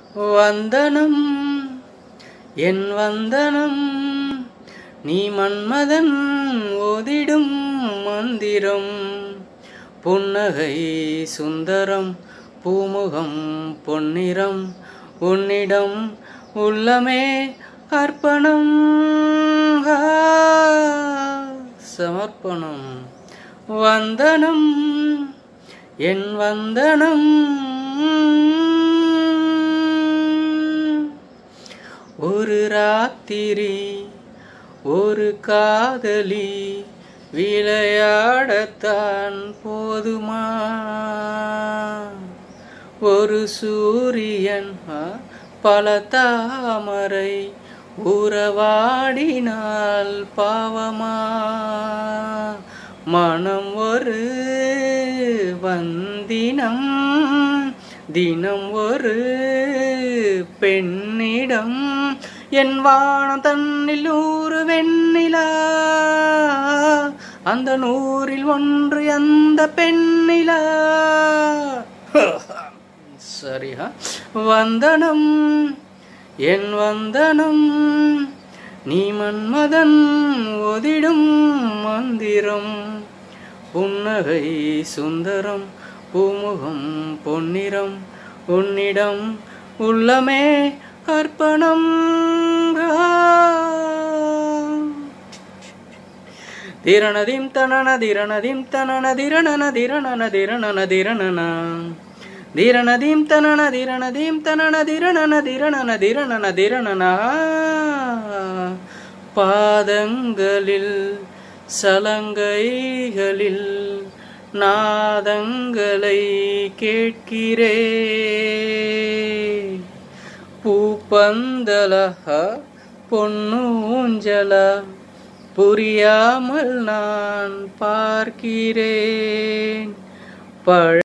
வந்தனம் என் வந்தனம் நீ மன்மதன் ஓதிடும் மந்திரம் புன்னகை சுந்தரம் பூமுகம் பொன்னிறம் உன்னிடம் உள்ளமே அர்ப்பணம் ஆ, சமர்ப்பணம் வந்தனம் என் வந்தனம் ஒரு ராத்திரி ஒரு காதலி விளையாடத்தான் போதுமா ஒரு சூரியன் ஆ, பல தாமரை உறவாடினால் பாவமா மனம் ஒரு வந்தினம் தினம் ஒரு பெண்ணிடம் என் வானம் தன்னில் நூறு வெண்ணிலா அந்த நூறில் ஒன்று அந்த பெண்ணிலா சரியா வந்தனம் என் வந்தனம் நீ மன்மதன் ஒதிடும் மந்திரம் புன்னகை சுந்தரம் பூமுகம் பொன்னிறம் உன்னிடம் உள்ளமே அர்ப்பணம் திரணதிம் தனன திரணதிம் தனன திரணன திரணன திரணன திரணன திரணதிம் தனன திரணதிம் தனன திரணன திரணன திரணன திரணன பாதங்களில் சலங்கைகளில் நாதங்களை கேட்கிறேன் பூப்பந்தல பொன்னூஞ்சல புரியாமல் நான் பார்க்கிறேன் பழ